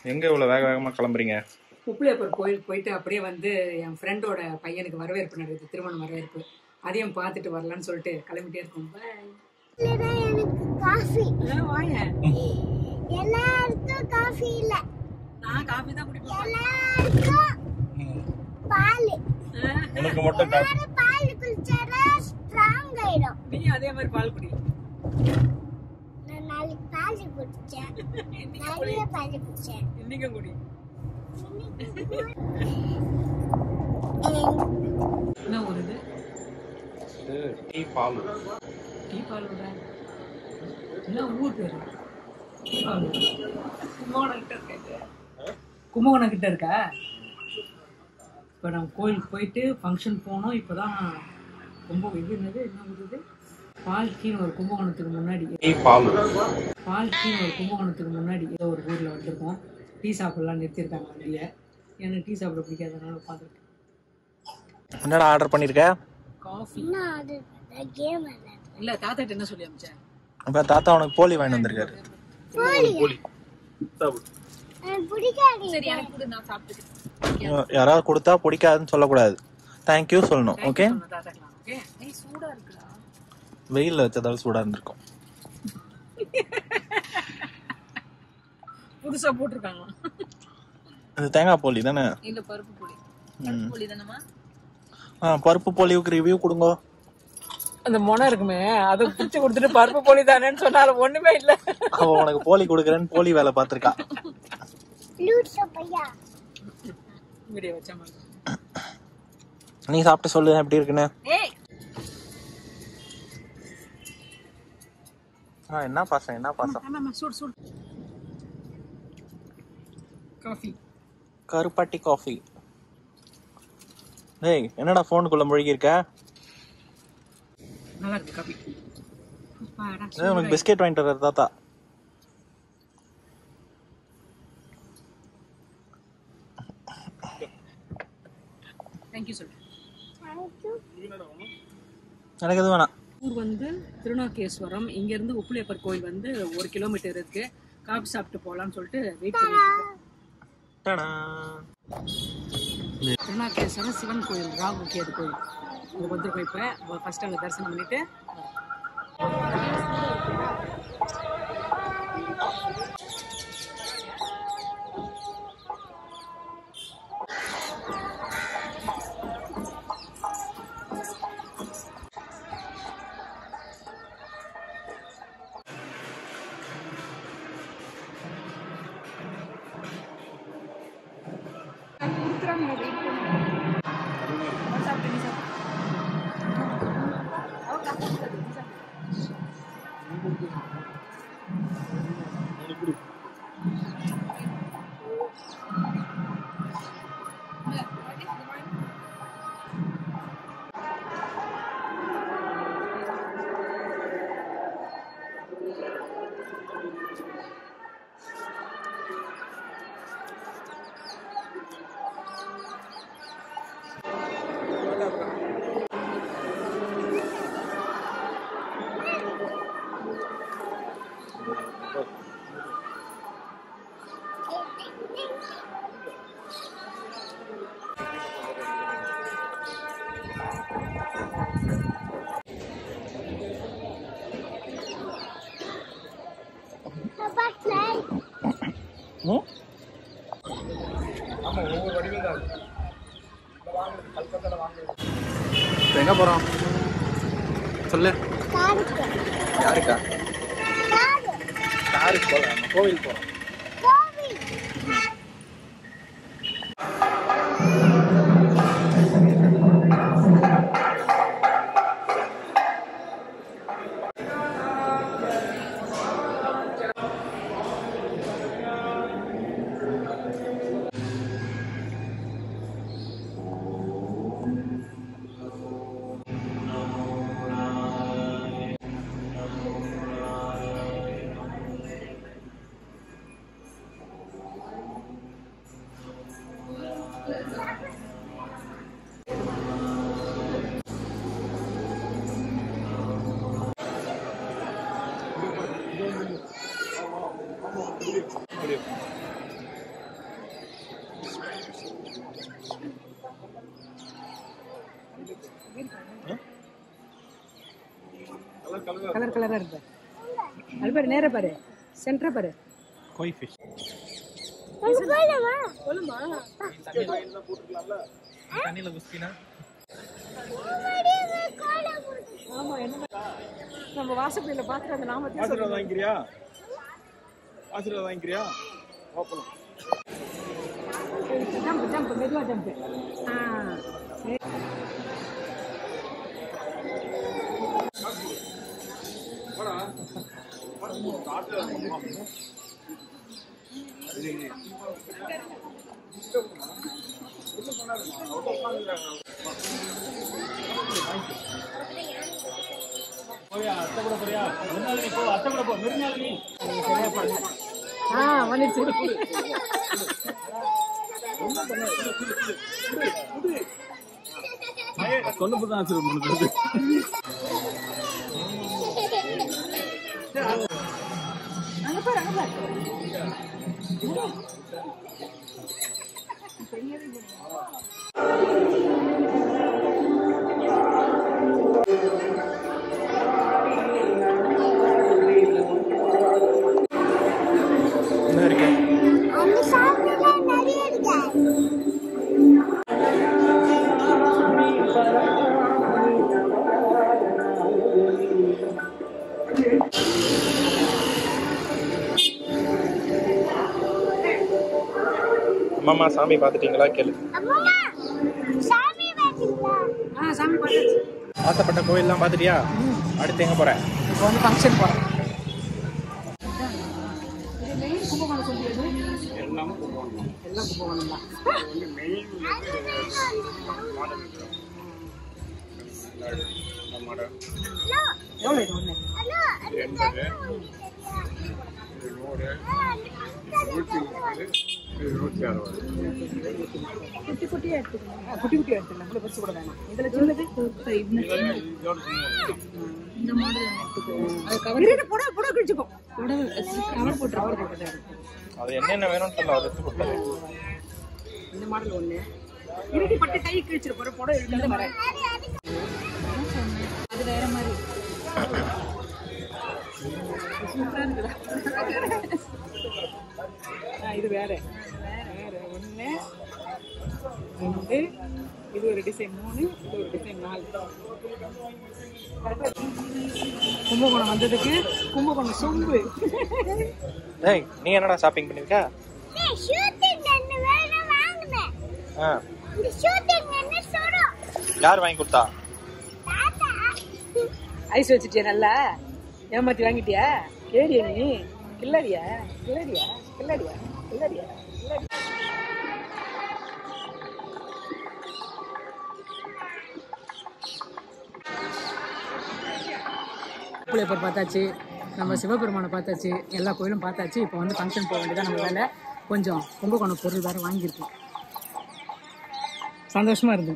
எங்க இவ்வளவு வேக வேகமா கிளம்புறீங்க உப்பிலியப்பர் கோயிலுக்கு போயிட்டு அப்படியே வந்து என் ஃப்ரெண்டோட பையனுக்கு வரவேற்பு நடக்குது திருமண வரவேற்பு அதையும் பார்த்துட்டு வரலான்னு சொல்லிட்டு கிளம்பிட்டே இருக்கோம் Bye. இல்லைன்னா எனக்கு காஃபி ஆ, வாயேன் எல்லாருக்கும் காஃபி இல்ல நான் காஃபி தான் குடிப்பேன் எல்லாருக்கும் பால் உனக்கு மட்டும் காப்பி எல்லாரும் பால் குடிச்சாரா ஸ்ட்ராங் ஆயிடும் நீ அதே மாதிரி பால் குடி நான் நாளைக்கு பால் குடிச்சேன் இன்னைக்கு குடி நிறைய பால் குடிச்சேன் இன்னைக்கும் குடி என்ன ஒரு இது டீ பால் டீ பால் விட என்ன ஊர் பேரு டீ பால் கும்பகோணம் கிட்ட இருக்க கும்பகோணம் கிட்ட இருக்கா இப்போ நம்ம கோயிலுக்கு போயிட்டு ஃபங்க்ஷன் போனோம் இப்போ தான் கும்ப இது என்னது என்ன ஊர் இது பால்கின்னு ஒரு கும்பகோணத்துக்கு முன்னாடி டீ பால் பால்கின்னு ஒரு கும்பகோணத்துக்கு முன்னாடி ஏதோ ஒரு ஊரில் வந்திருக்கோம் டீ சாப்பிடலாம் நிறுத்தியிருக்காங்க வண்டியை எனக்கு டீ சாப்பிட பிடிக்காதனால உட்காந்துருக்கேன் என்னடா ஆர்டர் பண்ணிருக்க காஃபி இன்னும் அது கேம் விளையாடு இல்லை தாத்தாட்ட என்ன சொல்லி அமிச்சேன் அப்ப தாத்தா உனக்கு போலி வாங்கி வந்திருக்காரு போலி எனக்கு பிடிக்காது சரி எனக்கு கூட நான் சாப்பிட்டுக்கிறேன் யாராவது கொடுத்தா பிடிக்காதுன்னு சொல்லக்கூடாது தேங்க்யூ சொல்லணும் ஓகே தாத்தாக்கலாம் ஓகே ஏய் சூடா இருக்குடா வெயில்ல வச்சதால சூடா இருந்திருக்கும் புதுசா போட்டிருக்காங்க இது தேங்காய் போலி தானே இல்ல பருப்பு பொடி பருப்பு பொடி தானமா ஆ பருப்பு போலிவுக்கு ரிவ்யூ கொடுங்க அந்த மொனை இருக்குமே அதை பிடிச்சு கொடுத்துட்டு பருப்பு பொடி தானேன்னு சொன்னாலும் ஒண்ணுமே இல்ல அவ உனக்கு போலி கொடுக்குறேன்னு போலி வேலை பார்த்திருக்கா லூட் பையா வீடியோ வச்ச மாதிரி நீ சாப்பிட்டு சொல்லு எப்படி இருக்குன்னு ஏய் ஆ என்ன பாசம் என்ன பாசம் ஆமாமா சூடு சூடு காஃபி கருப்பட்டி காஃபி டேய் என்னடா ஃபோனுக்குள்ள முழுகி இருக்க நல்லா இருக்கு காஃபி அப்பாடா ஏய், உனக்கு பிஸ்கெட் வாங்கிட்டு வர்றாரு தாத்தா தேங்க்யூ சொல்லு எனக்கு எதுவும் வேணாம் ஊர் வந்து திருநாகேஸ்வரம் இங்க இருந்து உப்புளியப்பர் கோயில் வந்து ஒரு கிலோமீட்டர் இருக்கு காஃபி சாப்பிட்டு போலாம்னு சொல்லிட்டு வெயிட் பண்ணிட்டு இருக்கோம் டடா. திருநாகேஸ்வரம் சிவன் கோயில் ராகு கேது கோயில் அங்கே வந்திருக்கோம் இப்போ ஃபர்ஸ்ட் அங்கே தரிசனம் பண்ணிட்டு ம்? இப்ப எங்க போறோம் சொல்லு காருக்கு யாருக்கா காரு யாருக்கு போறோம் நம்ம கோவில் போறோம் கோவில் கலர் கலரா இருக்கு அது பாரு நேரா பாரு சென்டரா பாரு கோய் ஃபிஷ் அங்க போலாமா சொல்லுமா தண்ணியில குஸ்தினா முன்னாடியே கோலா போட்டு ஆமா என்ன நம்ம வாசப்படியில பாத்துட்டு அந்த நாமத்தையும் ஆசீர்வாதம் வாங்கிக்கிறியா ஆசீர்வாதம் வாங்கிக்கிறியா ஓப்பனும் ஜம்ப் ஜம்ப் மெதுவா ஜம்ப் ஆ ஆ வந்துருச்சு சொன்ன போது தான் ஆசீர்வாதம் பண்ணுறது அங்க பாரு அங்க பாரு என்ன இருக்கு அந்த சாப்பிடல நிறைய இருக்கு அம்மா சாமி பார்த்துட்டீங்களா கேளு அம்மா சாமி பாத்தீங்களா ஆ சாமி பார்த்தாச்சு ஆசைப்பட்ட கோயில்லாம் பார்த்துட்டியா அடுத்து எங்க போற இப்போ வந்து ஃபங்க்ஷன் போகிறோம் இது மெயின் கும்பகோணம் சொல்லியது எல்லாமே போடுவாங்க எல்லாம் கும்பகோணம் தான் வந்து மெயின் நம்மளோட எவ்வளோ இது ஒன்று ஹலோ எண்பது இது நூறு நூற்றி முப்பது இது நூற்றி அறுபது குட்டி குட்டியாக எடுத்துக்கணும் குட்டி குட்டியாக எடுத்துக்கலாம் இவ்வளோ பெருசு கூட வேணாம் இதில் சின்னது இதெல்லாம் இதோட சின்னது. இந்த மாடல் அது கவர் இரு புடவை புடவை கிழிச்சுக்கோ புடவை கவர் போட்டு கவர் போட்டு அது என்னென்ன வேணும்னு சொல்ல அதை எடுத்து கொடுத்தாரு இந்த மாடல் ஒன்று இறுதி பட்டு கை கிழிச்சிரு போகிற புடவை இழுத்து வரேன் அது வேற மாதிரி சூப்பரா இருக்குதா ஆ, இது வேற வேற ஒன்று ரெண்டு இது ஒரு டிசைன் மூணு இது ஒரு டிசைன் நாலு கும்பகோணம் வந்ததுக்கு கும்பகோணம் சொம்பு ஏய் நீ என்னடா ஷாப்பிங் பண்ணிருக்க ஏய் ஷூட்டிங் என்ன வேணும் வாங்குனேன் ஆ இந்த ஷூட்டிங் என்ன சொல்றோம் யார் வாங்கி கொடுத்தா தாத்தா ஐஸ் வச்சுட்டியா நல்லா ஏமாத்தி வாங்கிட்டியா ஏடியா நீ கில்லாடியா கில்லாடியா கில்லாடியா கில்லாடியா கில்லாடி புளியப்பர் பார்த்தாச்சு நம்ம சிவபெருமானை பார்த்தாச்சு எல்லா கோயிலும் பார்த்தாச்சு இப்போ வந்து ஃபங்க்ஷன் போக வேண்டியதான் நம்ம வேலை கொஞ்சம் கும்பகோணம் பொருள் வேறு வாங்கியிருக்கோம் சந்தோஷமா இருந்து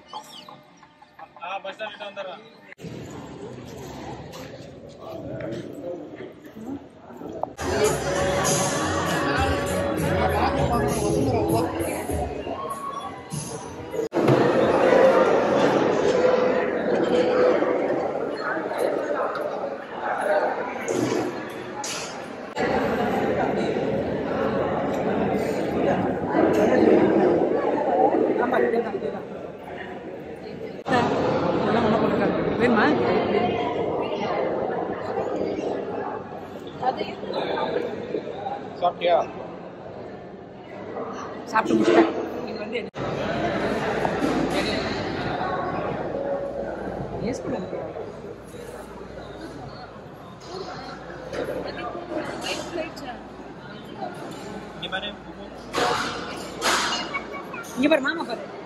எல்லாம் ஒன்றா போட்டுருக்காங்க வேணுமா சாப்பிட்டியா சாப்பிட்டு முடிச்சிட்டேன் இது வந்து ஏஸ் கூட இருக்கு. இங்க பாரு இங்க பாரு மாமா பாரு